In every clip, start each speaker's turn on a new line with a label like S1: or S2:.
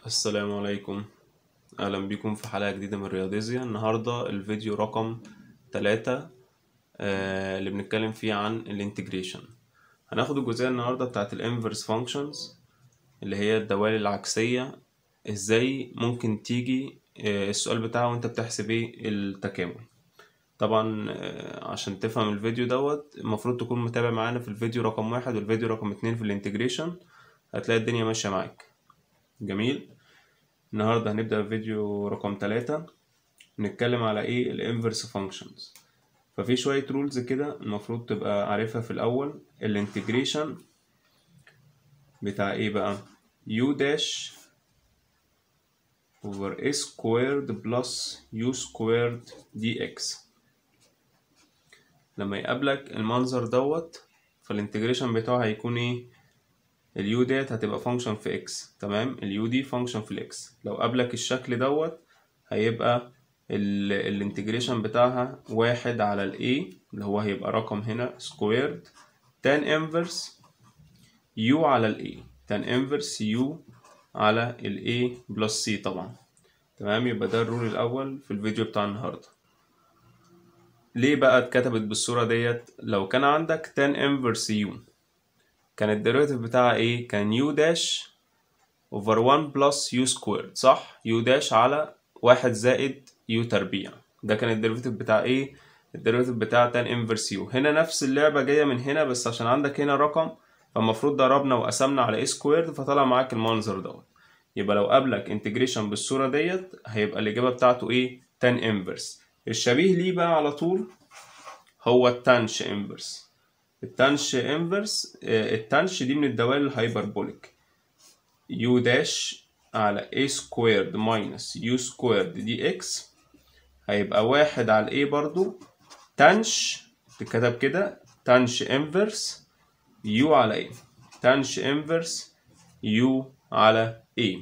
S1: السلام عليكم أهلا بكم في حلقة جديدة من رياضيزيا النهاردة الفيديو رقم تلاتة آه اللي بنتكلم فيه عن الانتجريشن هناخد الجزئية النهاردة بتاعت الانفرس فانكشنز اللي هي الدوال العكسية ازاي ممكن تيجي آه السؤال بتاعها وانت بتحسب ايه التكامل طبعا آه عشان تفهم الفيديو دوت المفروض تكون متابع معانا في الفيديو رقم واحد والفيديو رقم اتنين في الانتجريشن هتلاقي الدنيا ماشية معاك جميل النهارده هنبدأ فيديو رقم تلاتة نتكلم على ايه الانفرس فانكشنز ففي شوية رولز كده المفروض تبقى عارفها في الأول الانتجريشن بتاع ايه بقى u dash over a squared plus u squared dx لما يقابلك المنظر دوت فالانتجريشن بتاعه هيكون ايه اليو ديت هتبقى فانكشن في اكس تمام اليو دي فانكشن في الاكس لو قابلك الشكل دوت هيبقى الانتجريشن بتاعها واحد على الاي اللي هو هيبقى رقم هنا سكويرد تان انفرس يو على الاي تان انفرس يو على الاي بلس سي طبعا تمام يبقى ده الرول الاول في الفيديو بتاع النهارده ليه بقى اتكتبت بالصورة ديت لو كان عندك تان انفرس يو كان الديريفيتيف بتاعها ايه كان يو داش اوفر 1 بلس يو سكويرد صح يو داش على واحد زائد يو تربيع ده كان الديريفيتيف بتاع ايه الديريفيتيف بتاع تان انفرس يو هنا نفس اللعبة جاية من هنا بس عشان عندك هنا رقم فالمفروض ضربنا وقسمنا على ايه سكويرد فطلع معاك المنظر دوت يبقى لو قابلك انتجريشن بالصورة ديت هيبقى الإجابة بتاعته ايه تان انفرس الشبيه ليه بقى على طول هو التانش انفرس التانش انفرس التانش دي من الدوال الهايبربوليك يو داش على a سكويرد ماينس يو سكويرد دي اكس هيبقى واحد على a برضو تانش تتكتب كده تانش انفرس يو على a تانش انفرس يو على a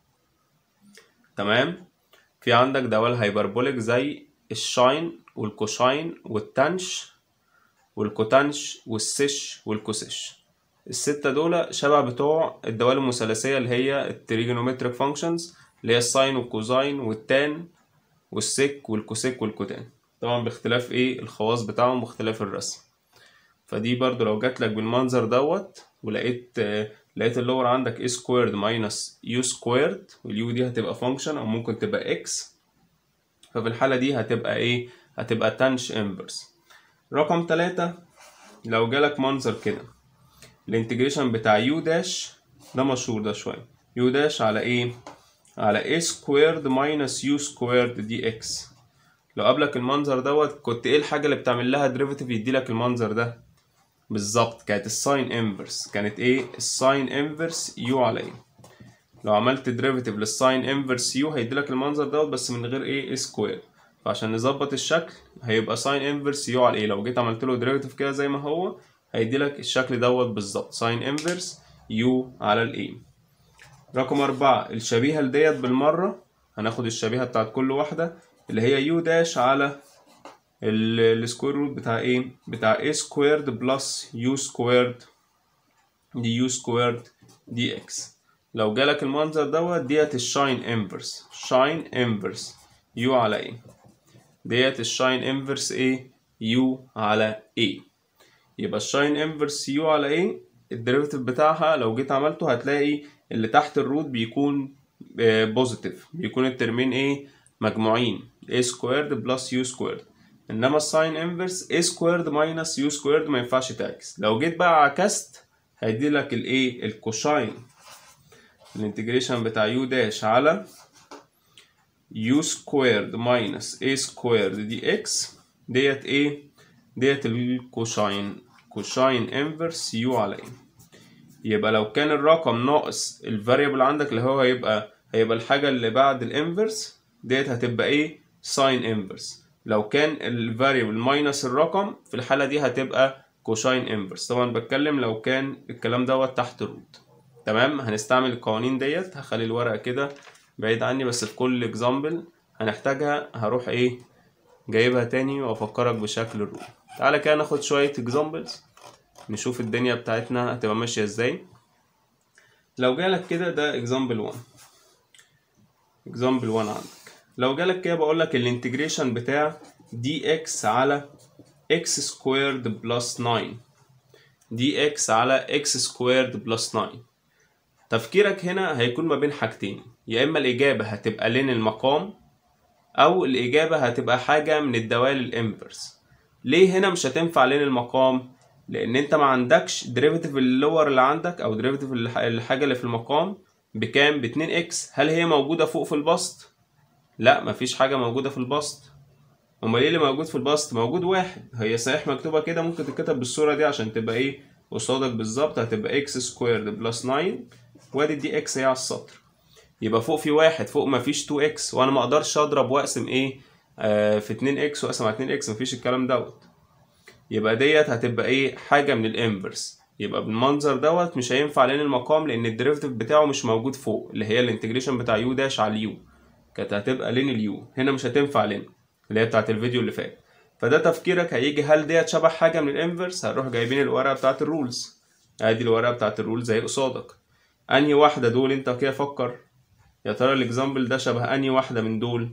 S1: تمام في عندك دوال هايبربوليك زي الشاين والكوشاين والتانش والكوتانش والسش والكوسش الستة دول شبه بتوع الدوال المثلثية اللي هي التريجونومتريك فانكشنز اللي هي الساين والكوزاين والتان والسك والكوسيك والكوتان طبعا باختلاف ايه الخواص بتاعهم واختلاف الرسم فدي برضو لو جات لك بالمنظر دوت ولقيت لقيت اللور عندك a سكويرد ماينس يو سكويرد واليو دي هتبقى فانكشن او ممكن تبقى اكس ففي الحالة دي هتبقى ايه هتبقى تانش انفرس رقم تلاتة لو جالك منظر كده الانتجريشن بتاع يو داش ده مشهور ده شوية يو داش على ايه على a سكويرد ماينس يو سكويرد دي اكس لو قابلك المنظر دوت كنت ايه الحاجة اللي بتعمل لها ديريفيتيف يديلك المنظر ده بالظبط كانت الساين انفرس كانت ايه الساين انفرس يو على ايه لو عملت ديريفيتيف للساين انفرس يو هيديلك المنظر دوت بس من غير ايه سكوير فعشان نظبط الشكل هيبقى ساين انفرس يو على ايه لو جيت عملت له ديريفيتيف كده زي ما هو هيديلك الشكل دوت بالظبط ساين انفرس يو على الايه رقم أربعة الشبيهة لديت بالمرة هناخد الشبيهة بتاعت كل واحدة اللي هي يو داش على السكوير روت بتاع ايه بتاع a سكويرد بلس يو سكويرد دي يو سكويرد دي اكس لو جالك المنظر دوت ديت الشاين انفرس شاين انفرس يو على ايه ديت الشاين انفرس ايه يو على ايه يبقى الشاين انفرس يو على ايه الديريفيتيف بتاعها لو جيت عملته هتلاقي اللي تحت الروت بيكون بوزيتيف بيكون الترمين ايه مجموعين a سكويرد بلس يو سكويرد انما الساين انفرس a سكويرد ماينس يو سكويرد ما ينفعش تعكس لو جيت بقى عكست هيدي لك الايه الكوشاين الانتجريشن بتاع يو داش على يو سكويرد ماينس a سكويرد دي اكس ديت ايه ديت الكوشاين كوشاين انفرس يو على ايه يبقى لو كان الرقم ناقص الفاريبل عندك اللي هو هيبقى هيبقى الحاجة اللي بعد الانفرس ديت هتبقى ايه ساين انفرس لو كان الفاريبل ماينس الرقم في الحالة دي هتبقى كوشاين انفرس طبعا بتكلم لو كان الكلام دوت تحت الروت تمام هنستعمل القوانين ديت هخلي الورقة كده بعيد عني بس في كل اكزامبل هنحتاجها هروح ايه جايبها تاني وافكرك بشكل الرول تعالى كده ناخد شوية اكزامبلز نشوف الدنيا بتاعتنا هتبقى ماشية ازاي لو جالك كده ده example 1 example 1 عندك لو جالك كده بقول لك الانتجريشن بتاع دي اكس على اكس سكويرد بلس 9 دي اكس على اكس سكويرد بلس 9 تفكيرك هنا هيكون ما بين حاجتين يا اما الاجابه هتبقى لين المقام او الاجابه هتبقى حاجه من الدوال الانفرس ليه هنا مش هتنفع لين المقام لان انت ما عندكش ديريفيتيف اللور اللي عندك او ديريفيتيف الحاجه اللي في المقام بكام ب 2 اكس هل هي موجوده فوق في البسط لا مفيش حاجه موجوده في البسط امال ايه اللي موجود في البسط موجود واحد هي صحيح مكتوبه كده ممكن تتكتب بالصوره دي عشان تبقى ايه قصادك بالظبط هتبقى اكس سكويرد بلس 9 وادي دي اكس هي على السطر يبقى فوق في واحد فوق مفيش 2 اكس وانا ما اقدرش اضرب واقسم ايه آه في 2 اكس واقسم على 2 اكس مفيش الكلام دوت يبقى ديت هتبقى ايه حاجه من الانفرس يبقى بالمنظر دوت مش هينفع لين المقام لان الديريفيتيف بتاعه مش موجود فوق اللي هي الانتجريشن بتاع يو داش على اليو كانت هتبقى لين اليو هنا مش هتنفع لين اللي هي بتاعت الفيديو اللي فات فده تفكيرك هيجي هل ديت شبه حاجه من الانفرس هنروح جايبين الورقه بتاعت الرولز ادي الورقه بتاعت الرولز اهي قصادك انهي واحده دول انت كده فكر يا ترى الاكزامبل ده شبه انهي واحده من دول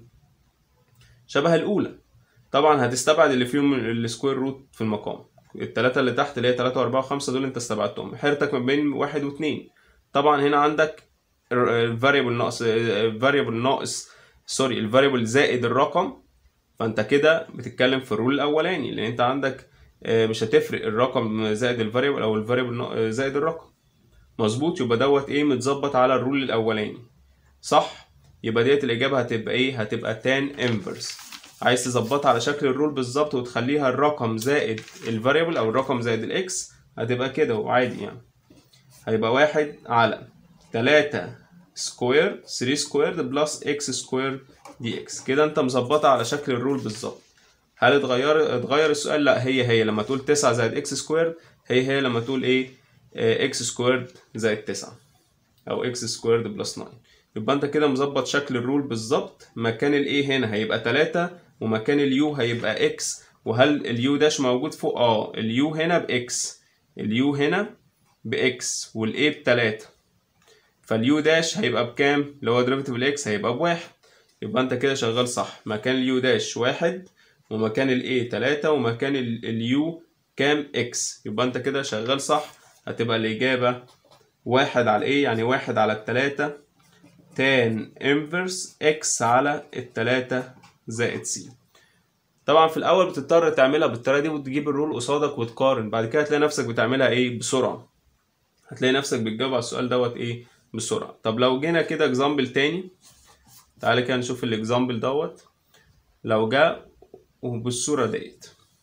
S1: شبه الاولى طبعا هتستبعد اللي فيهم السكوير روت في المقام التلاتة اللي تحت اللي هي تلاتة وأربعة وخمسة دول أنت استبعدتهم حيرتك ما بين واحد واتنين طبعا هنا عندك الفاريبل ناقص الفاريبل ناقص سوري الفاريبل زائد الرقم فأنت كده بتتكلم في الرول الأولاني لأن أنت عندك مش هتفرق الرقم زائد الفاريبل أو الفاريبل زائد الرقم مظبوط يبقى دوت إيه متظبط على الرول الأولاني صح يبقى ديت الإجابة هتبقى إيه هتبقى تان انفرس عايز تظبطها على شكل الرول بالظبط وتخليها الرقم زائد الفاريبل او الرقم زائد الاكس هتبقى كده وعادي يعني هيبقى واحد على تلاتة سكوير 3 سكوير بلس اكس سكوير دي اكس كده انت مظبطها على شكل الرول بالظبط هل اتغير اتغير السؤال لا هي هي لما تقول تسعة زائد اكس سكوير هي هي لما تقول ايه اكس سكوير زائد تسعة او اكس سكوير بلس 9 يبقى انت كده مظبط شكل الرول بالظبط مكان الايه هنا هيبقى تلاتة ومكان اليو هيبقى اكس وهل اليو داش موجود فوق اه اليو هنا باكس اليو هنا باكس والاي بتلاتة فاليو داش هيبقى بكام اللي هو ديريفيتيف الاكس هيبقى بواحد يبقى انت كده شغال صح مكان اليو داش واحد ومكان الاي تلاتة ومكان اليو كام اكس يبقى انت كده شغال صح هتبقى الاجابة واحد على الايه يعني واحد على التلاتة تان انفرس اكس على التلاتة زائد س طبعا في الاول بتضطر تعملها بالطريقه دي وتجيب الرول قصادك وتقارن بعد كده هتلاقي نفسك بتعملها ايه بسرعه هتلاقي نفسك بتجاوب على السؤال دوت ايه بسرعه طب لو جينا كده اكزامبل تاني تعالى كده نشوف الاكزامبل دوت لو جه وبالصوره ديت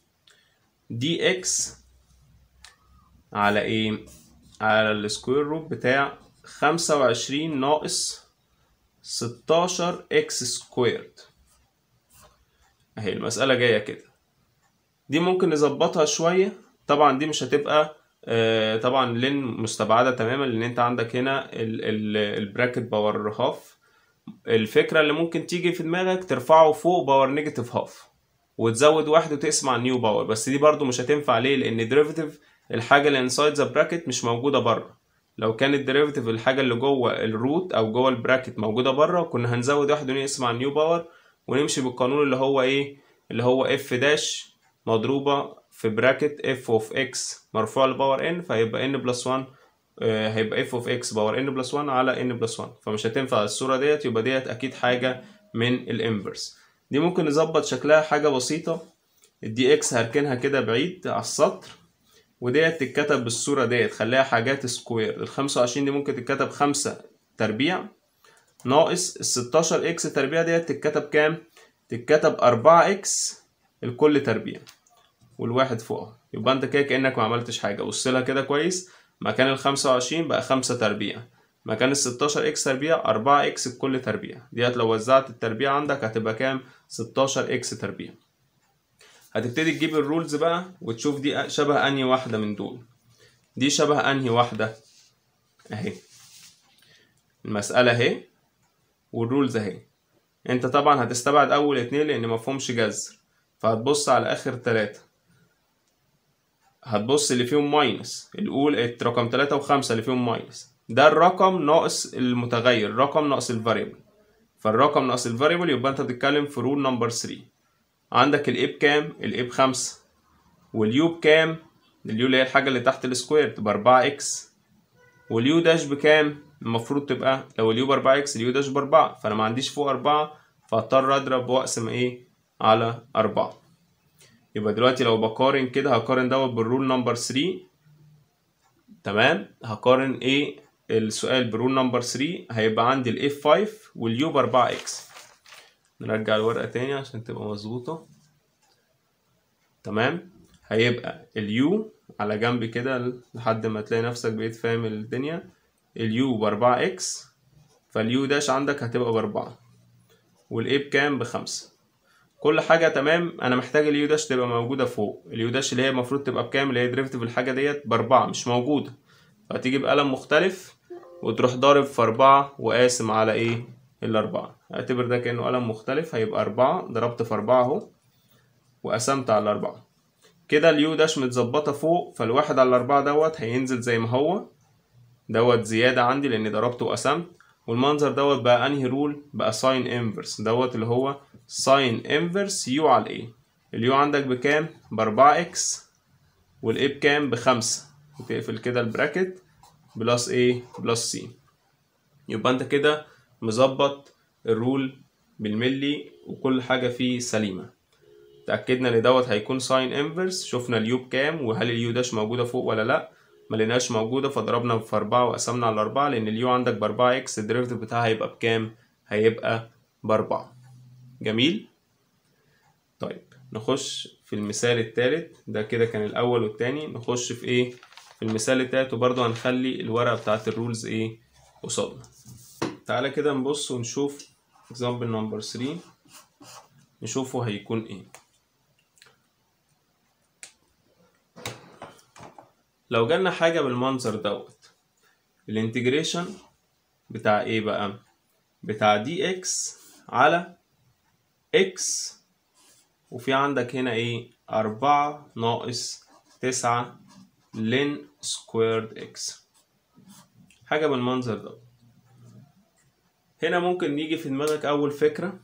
S1: دي اكس على ايه على السكوير روت بتاع خمسة وعشرين ناقص ستاشر اكس سكويرد اهي المسألة جاية كده دي ممكن نظبطها شوية طبعا دي مش هتبقى آه طبعا لين مستبعدة تماما لان انت عندك هنا البراكت باور هاف الفكرة اللي ممكن تيجي في دماغك ترفعه فوق باور نيجاتيف هاف وتزود واحد وتقسم على النيو باور بس دي برضو مش هتنفع ليه لان ديريفيتيف الحاجة اللي انسايد ذا براكت مش موجودة بره لو كان الديريفيتيف الحاجة اللي جوه الروت او جوه البراكت موجودة بره كنا هنزود واحد ونقسم على النيو باور ونمشي بالقانون اللي هو ايه اللي هو اف داش مضروبة في براكت اف اوف اكس مرفوع لباور ان فهيبقى ان بلس 1 هيبقى اف اوف اكس باور ان بلس 1 على ان بلس 1 فمش هتنفع الصورة ديت يبقى ديت اكيد حاجة من الانفرس دي ممكن نظبط شكلها حاجة بسيطة الدي اكس هركنها كده بعيد على السطر وديت تتكتب بالصورة ديت خليها حاجات سكوير ال 25 دي ممكن تتكتب خمسة تربيع ناقص ال 16 اكس تربيع ديت تتكتب كام؟ تتكتب 4 اكس الكل تربيع والواحد فوقها يبقى انت كده كأنك ما عملتش حاجة بص لها كده كويس مكان ال 25 بقى 5 تربيع مكان ال 16 اكس تربيع 4 اكس الكل تربيع ديت لو وزعت التربيع عندك هتبقى كام؟ 16 اكس تربيع هتبتدي تجيب الرولز بقى وتشوف دي شبه انهي واحدة من دول دي شبه انهي واحدة اهي المسألة اهي والرولز اهي انت طبعا هتستبعد اول اتنين لان مفهومش جذر فهتبص على اخر تلاتة هتبص اللي فيهم ماينس الاول رقم تلاتة وخمسة اللي فيهم ماينس ده الرقم ناقص المتغير رقم ناقص الفاريبل فالرقم ناقص الفاريبل يبقى انت بتتكلم في رول نمبر 3 عندك الاي بكام الاي بخمسة واليو بكام اليو اللي هي الحاجة اللي تحت السكوير تبقى 4 اكس واليو داش بكام المفروض تبقى لو اليو بأربعة اكس اليو داش بأربعة فأنا ما عنديش فوق أربعة فهضطر أضرب وأقسم إيه على أربعة يبقى دلوقتي لو بقارن كده هقارن دوت بالرول نمبر 3 تمام هقارن ايه السؤال برول نمبر 3 هيبقى عندي الاف 5 واليو ب 4 اكس نرجع الورقة تاني عشان تبقى مظبوطة تمام هيبقى اليو على جنب كده لحد ما تلاقي نفسك بقيت فاهم الدنيا اليو ب 4 اكس فاليو داش عندك هتبقى بأربعة والاي بكام بخمسة كل حاجة تمام أنا محتاج اليو داش تبقى موجودة فوق اليو داش اللي هي المفروض تبقى بكام اللي هي ديريفيتيف الحاجة ديت بأربعة مش موجودة فهتيجي بقلم مختلف وتروح ضارب في أربعة وقاسم على إيه الأربعة اعتبر ده كأنه قلم مختلف هيبقى أربعة ضربت في أربعة أهو وقسمت على أربعة كده اليو داش متظبطة فوق فالواحد على الأربعة دوت هينزل زي ما هو دوت زيادة عندي لأني ضربت وقسمت والمنظر دوت بقى أنهي رول بقى ساين انفرس دوت اللي هو ساين انفرس يو على الايه اليو عندك بكام بأربعة اكس والاي بكام بخمسة وتقفل كده البراكت بلس ايه بلس سي يبقى انت كده مظبط الرول بالملي وكل حاجة فيه سليمة تأكدنا ان دوت هيكون ساين انفرس شفنا اليو بكام وهل اليو داش موجودة فوق ولا لأ ملقناش موجودة فضربنا في أربعة وقسمنا على أربعة لأن اليو عندك بأربعة إكس الديريفيتيف بتاعها هيبقى بكام؟ هيبقى بأربعة جميل؟ طيب نخش في المثال التالت ده كده كان الأول والتاني نخش في إيه؟ في المثال التالت وبرضه هنخلي الورقة بتاعت الرولز إيه؟ قصادنا تعالى كده نبص ونشوف example number 3 نشوفه هيكون إيه لو جالنا حاجة بالمنظر دوت الانتجريشن بتاع ايه بقى بتاع دي اكس على اكس وفي عندك هنا ايه أربعة ناقص تسعة لين سكويرد اكس حاجة بالمنظر ده هنا ممكن يجي في دماغك أول فكرة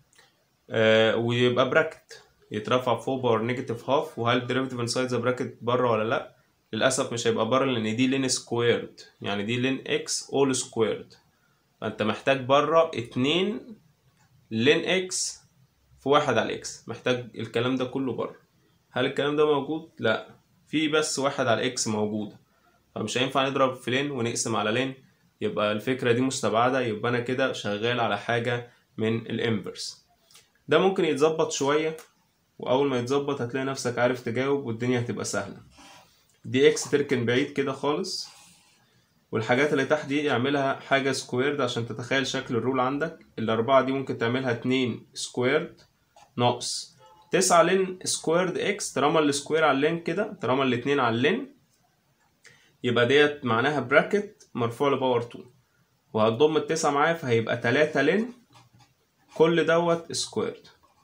S1: آه ويبقى براكت يترفع فوق باور نيجاتيف هاف وهل الديريفيتيف انسايد ذا براكت بره ولا لأ للأسف مش هيبقى بره لأن دي لين سكويرد يعني دي لين اكس اول سكويرد فأنت محتاج بره اتنين لين اكس في واحد على اكس محتاج الكلام ده كله بره هل الكلام ده موجود؟ لأ في بس واحد على اكس موجودة فمش هينفع نضرب في لين ونقسم على لين يبقى الفكرة دي مستبعدة يبقى أنا كده شغال على حاجة من الانفرس ده ممكن يتظبط شوية وأول ما يتظبط هتلاقي نفسك عارف تجاوب والدنيا هتبقى سهلة دي اكس تركن بعيد كده خالص والحاجات اللي تحت دي اعملها حاجة سكويرد عشان تتخيل شكل الرول عندك الأربعة دي ممكن تعملها اتنين سكويرد ناقص تسعة لين سكويرد اكس طالما السكوير على اللين كده طالما الاتنين على اللين يبقى ديت معناها براكت مرفوع لباور 2 وهتضم التسعة معايا فهيبقى تلاتة لين كل دوت سكويرد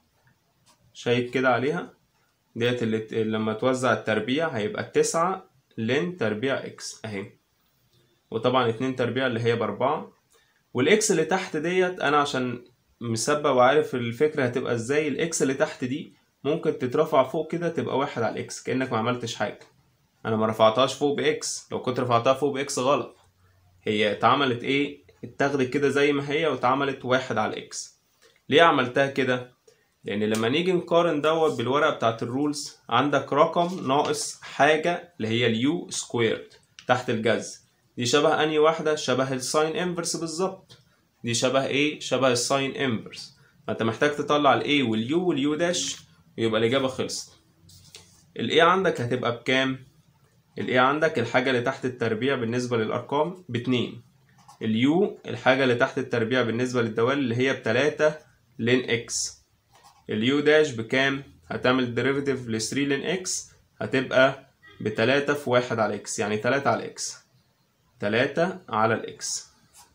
S1: شايف كده عليها ديت اللي لما توزع التربيع هيبقى تسعة لين تربيع اكس اهي وطبعا اتنين تربيع اللي هي بأربعة والاكس اللي تحت ديت انا عشان مسبب وعارف الفكرة هتبقى ازاي الاكس اللي تحت دي ممكن تترفع فوق كده تبقى واحد على الاكس كأنك ما عملتش حاجة انا ما رفعتهاش فوق باكس لو كنت رفعتها فوق باكس غلط هي اتعملت ايه اتاخدت كده زي ما هي واتعملت واحد على الاكس ليه عملتها كده لان لما نيجي نقارن دوت بالورقه بتاعت الرولز عندك رقم ناقص حاجه اللي هي اليو سكويرد تحت الجذر دي شبه انهي واحده شبه الساين انفرس بالظبط دي شبه ايه شبه الساين انفرس فانت محتاج تطلع الاي واليو واليو داش ويبقى الاجابه خلصت الاي عندك هتبقى بكام الاي عندك الحاجه اللي تحت التربيع بالنسبه للارقام باتنين اليو الحاجه اللي تحت التربيع بالنسبه للدوال اللي هي بتلاتة لين اكس اليو داش بكام هتعمل ديريفيتيف ل 3 لين اكس هتبقى بتلاتة في واحد على اكس يعني تلاتة على اكس تلاتة على الاكس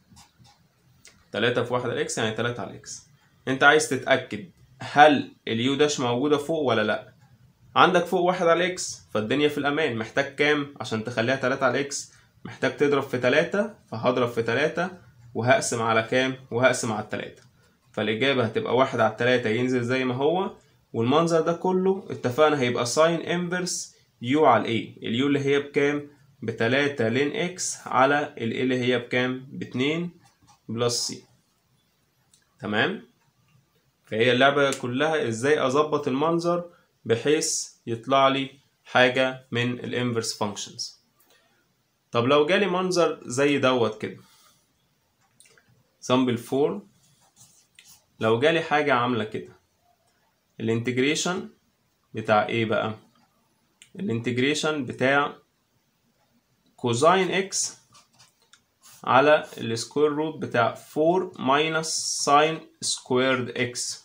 S1: تلاتة في واحد على اكس يعني تلاتة على اكس انت عايز تتأكد هل اليو داش موجودة فوق ولا لأ عندك فوق واحد على اكس فالدنيا في الأمان محتاج كام عشان تخليها تلاتة على اكس محتاج تضرب في تلاتة فهضرب في تلاتة وهقسم على كام وهقسم على التلاتة فالإجابة هتبقى واحد على التلاتة ينزل زي ما هو والمنظر ده كله اتفقنا هيبقى ساين انفرس يو على الاي اليو اللي هي بكام بتلاتة لين اكس على ال اللي هي بكام باتنين بلس سي تمام فهي اللعبة كلها ازاي اظبط المنظر بحيث يطلع لي حاجة من الانفرس فانكشنز طب لو جالي منظر زي دوت كده example 4 لو جالي حاجة عاملة كده الانتجريشن بتاع ايه بقى الانتجريشن بتاع كوزاين اكس على السكوير روت بتاع 4 ماينس ساين سكويرد اكس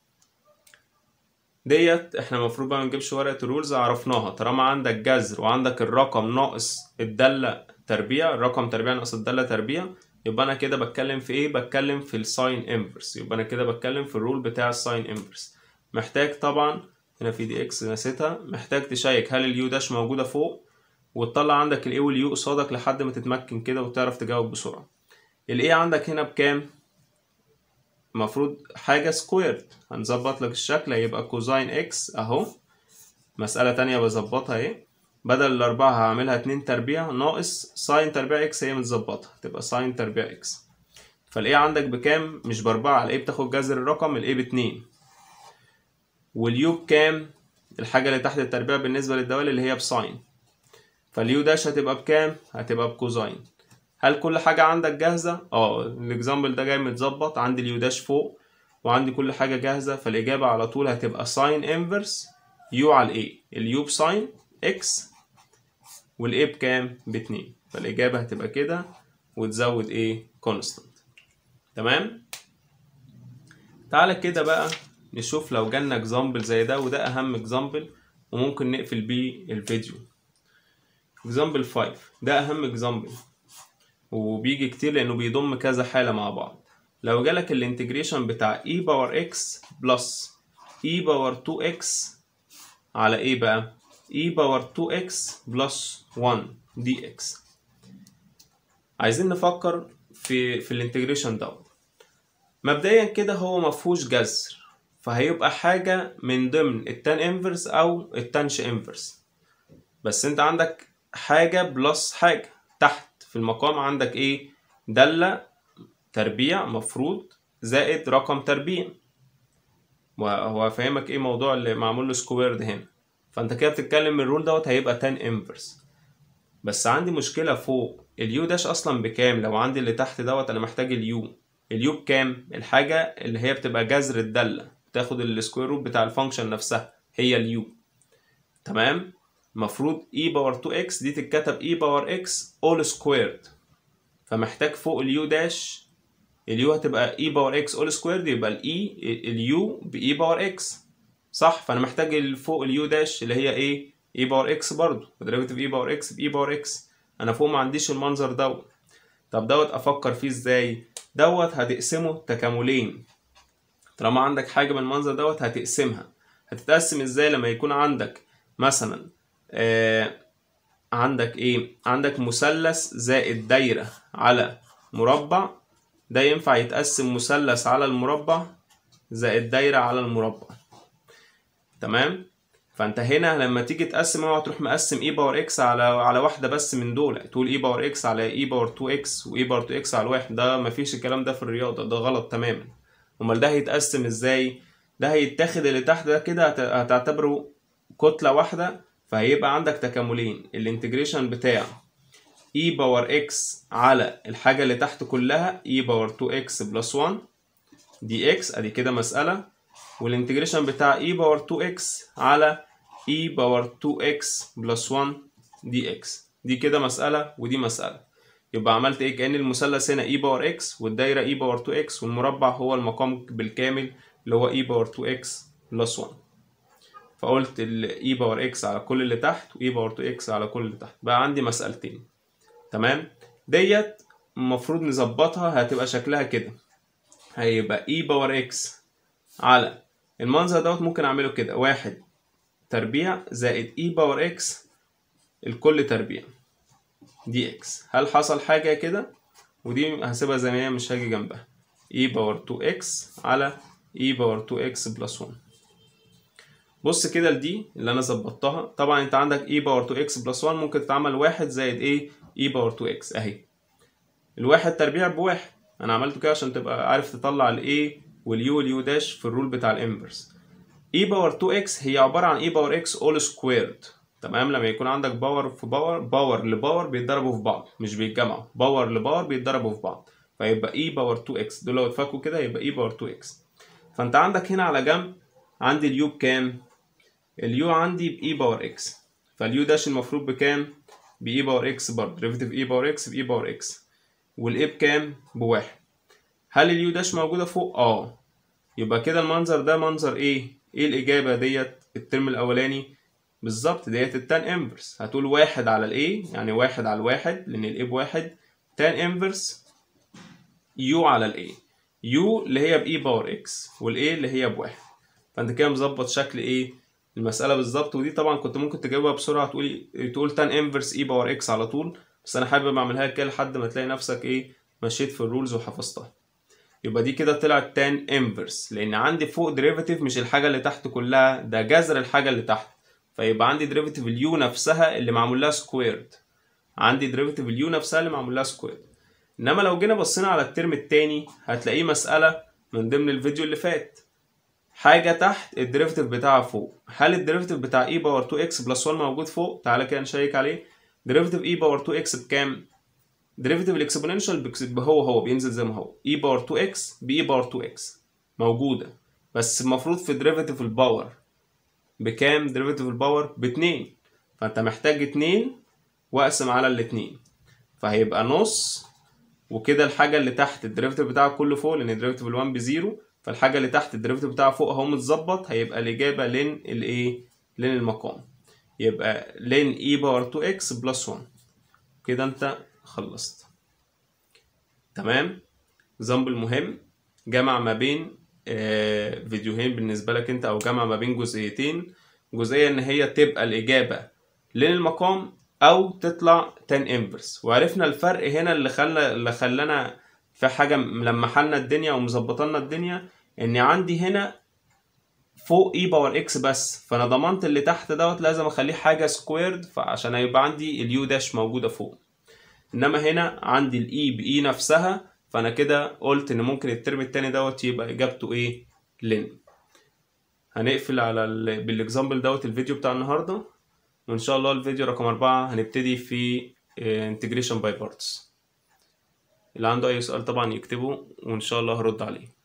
S1: ديت احنا المفروض بقى منجيبش ورقة الرولز عرفناها طالما عندك جذر وعندك الرقم ناقص الدالة تربيع الرقم تربيع ناقص الدالة تربيع يبقى انا كده بتكلم في ايه بتكلم في الساين انفرس يبقى انا كده بتكلم في الرول بتاع الساين انفرس محتاج طبعا هنا في دي اكس نسيتها محتاج تشيك هل اليو داش موجودة فوق وتطلع عندك الاي واليو قصادك لحد ما تتمكن كده وتعرف تجاوب بسرعة الاي عندك هنا بكام المفروض حاجة سكويرد هنظبط لك الشكل هيبقى كوزاين اكس اهو مسألة تانية بظبطها اهي بدل الأربعة هعملها اتنين تربيع ناقص ساين تربيع اكس هي متظبطة تبقى ساين تربيع اكس فالايه عندك بكام مش بأربعة الايه بتاخد جذر الرقم الايه باتنين واليو بكام الحاجة اللي تحت التربيع بالنسبة للدوال اللي هي بساين فاليو داش هتبقى بكام هتبقى بكوزاين هل كل حاجة عندك جاهزة؟ اه الاكزامبل ده جاي متظبط عندي اليو داش فوق وعندي كل حاجة جاهزة فالإجابة على طول هتبقى ساين انفرس يو على الاي اليو بساين اكس والاي بكام؟ باتنين فالإجابة هتبقى كده وتزود ايه؟ كونستانت تمام؟ تعالى كده بقى نشوف لو جالنا اكزامبل زي ده وده أهم اكزامبل وممكن نقفل بيه الفيديو اكزامبل 5 ده أهم اكزامبل وبيجي كتير لانه بيضم كذا حاله مع بعض لو جالك الانتجريشن بتاع e باور x بلس e باور 2x على ايه بقى e باور 2x بلس 1 dx عايزين نفكر في في الانتجريشن دوت مبدئيا كده هو مفهوش جذر فهيبقى حاجة من ضمن التان انفرس أو التانش انفرس بس انت عندك حاجة بلس حاجة تحت في المقام عندك ايه دالة تربيع مفروض زائد رقم تربيع وهو فاهمك ايه موضوع اللي معمول له سكويرد هنا فانت كده بتتكلم من الرول دوت هيبقى تان انفرس بس عندي مشكلة فوق اليو داش اصلا بكام لو عندي اللي تحت دوت انا محتاج اليو اليو بكام الحاجة اللي هي بتبقى جذر الدالة بتاخد السكوير روت بتاع الفانكشن نفسها هي اليو تمام المفروض e باور 2x دي تتكتب e باور x all squared فمحتاج فوق اليو داش اليو هتبقى e باور x all squared يبقى الاي اليو ب e باور x صح فانا محتاج فوق اليو داش اللي هي ايه e باور x برضه ديريفيتيف e باور x ب e باور x انا فوق ما عنديش المنظر دوت طب دوت افكر فيه ازاي دوت هتقسمه تكاملين طالما عندك حاجه من المنظر دوت هتقسمها هتتقسم ازاي لما يكون عندك مثلا آه عندك ايه عندك مثلث زائد دايرة على مربع ده ينفع يتقسم مثلث على المربع زائد دايرة على المربع تمام فانت هنا لما تيجي تقسم اوعى تروح مقسم اي باور اكس على على واحده بس من دول تقول اي باور اكس على اي باور 2 اكس واي باور 2 اكس على واحد ده مفيش الكلام ده في الرياضه ده غلط تماما امال ده هيتقسم ازاي ده هيتاخد اللي تحت ده كده هتعتبره كتله واحده فهيبقى عندك تكاملين الانتجريشن بتاع e باور x على الحاجة اللي تحت كلها e باور 2x بلس 1 dx ادي كده مسألة والانتجريشن بتاع e باور 2x على e باور 2x بلس 1 dx دي كده مسألة ودي مسألة يبقى عملت ايه كأن المثلث هنا e باور x والدايرة e باور 2x والمربع هو المقام بالكامل اللي هو e باور 2x بلس 1 فقلت ال e باور x على كل اللي تحت و e باور 2x على كل اللي تحت بقى عندي مسألتين تمام ديت المفروض نظبطها هتبقى شكلها كده هيبقى e باور x على المنظر دوت ممكن اعمله كده واحد تربيع زائد e باور x الكل تربيع دي x هل حصل حاجة كده ودي هسيبها زي ما هي مش هاجي جنبها e باور 2x على e باور 2x بلس 1 بص كده لدي اللي انا ظبطتها طبعا انت عندك e باور 2x بلس 1 ممكن تتعمل واحد زائد ايه e باور 2x اهي الواحد تربيع بواحد انا عملته كده عشان تبقى عارف تطلع الايه واليو واليو داش في الرول بتاع الانفرس e باور 2x هي عباره عن e باور x all squared تمام لما يكون عندك باور في باور باور لباور بيتضربوا في بعض مش بيتجمعوا باور لباور بيتضربوا في بعض فيبقى e باور 2x دول لو اتفكوا كده يبقى e باور 2x فانت عندك هنا على جنب عندي اليو بكام اليو عندي ب e باور x فاليو داش المفروض بكام ب e باور x برضه ديريفيتيف e باور x ب e باور x والاي بكام بواحد هل اليو داش موجوده فوق اه يبقى كده المنظر ده منظر ايه ايه الاجابه ديت الترم الاولاني بالظبط ديت التان انفرس هتقول واحد على الايه يعني واحد على الواحد لان الايه بواحد تان انفرس يو على الايه يو اللي هي باي باور اكس والايه اللي هي بواحد فانت كده مظبط شكل ايه المساله بالظبط ودي طبعا كنت ممكن تجاوبها بسرعه تقول تقول تان انفرس اي باور اكس على طول بس انا حابب اعملها كده لحد ما تلاقي نفسك ايه مشيت في الرولز وحفظتها يبقى دي كده طلعت تان انفرس لان عندي فوق ديريفاتيف مش الحاجه اللي تحت كلها ده جذر الحاجه اللي تحت فيبقى عندي ديريفاتيف اليو نفسها اللي معمول لها سكويرد عندي ديريفاتيف اليو نفسها اللي معمول لها سكويرد انما لو جينا بصينا على الترم التاني هتلاقيه مساله من ضمن الفيديو اللي فات حاجة تحت الديريفاتيف بتاعها فوق هل الديريفاتيف بتاع e باور 2x بلس 1 موجود فوق تعالى كده نشيك عليه ديريفاتيف e باور 2x بكام ديريفاتيف الاكسبوننشال هو هو بينزل زي ما هو e باور 2x ب e باور 2x موجودة بس المفروض في ديريفاتيف الباور بكام ديريفاتيف الباور باتنين فانت محتاج اتنين واقسم على الاتنين فهيبقى نص وكده الحاجة اللي تحت الديريفاتيف بتاعها كله فوق لان الديريفاتيف ال1 بزيرو فالحاجة اللي تحت الديريفاتيف بتاعها فوق اهو متظبط هيبقى الإجابة لين الايه لين المقام يبقى لين e باور 2x بلس 1 كده انت خلصت تمام اكزامبل مهم جمع ما بين آه فيديوهين بالنسبة لك انت او جمع ما بين جزئيتين جزئية ان هي تبقى الإجابة لين المقام او تطلع تان انفرس وعرفنا الفرق هنا اللي خلى اللي خلانا في حاجة ملمحلنا الدنيا ومظبطلنا الدنيا ان عندي هنا فوق اي باور اكس بس فانا ضمنت اللي تحت دوت لازم اخليه حاجه سكويرد فعشان هيبقى عندي اليو داش موجوده فوق انما هنا عندي الاي باي نفسها فانا كده قلت ان ممكن الترم التاني دوت يبقى اجابته ايه لين هنقفل على ال... بالاكزامبل دوت الفيديو بتاع النهارده وان شاء الله الفيديو رقم أربعة هنبتدي في انتجريشن باي بارتس اللي عنده اي سؤال طبعا يكتبه وان شاء الله هرد عليه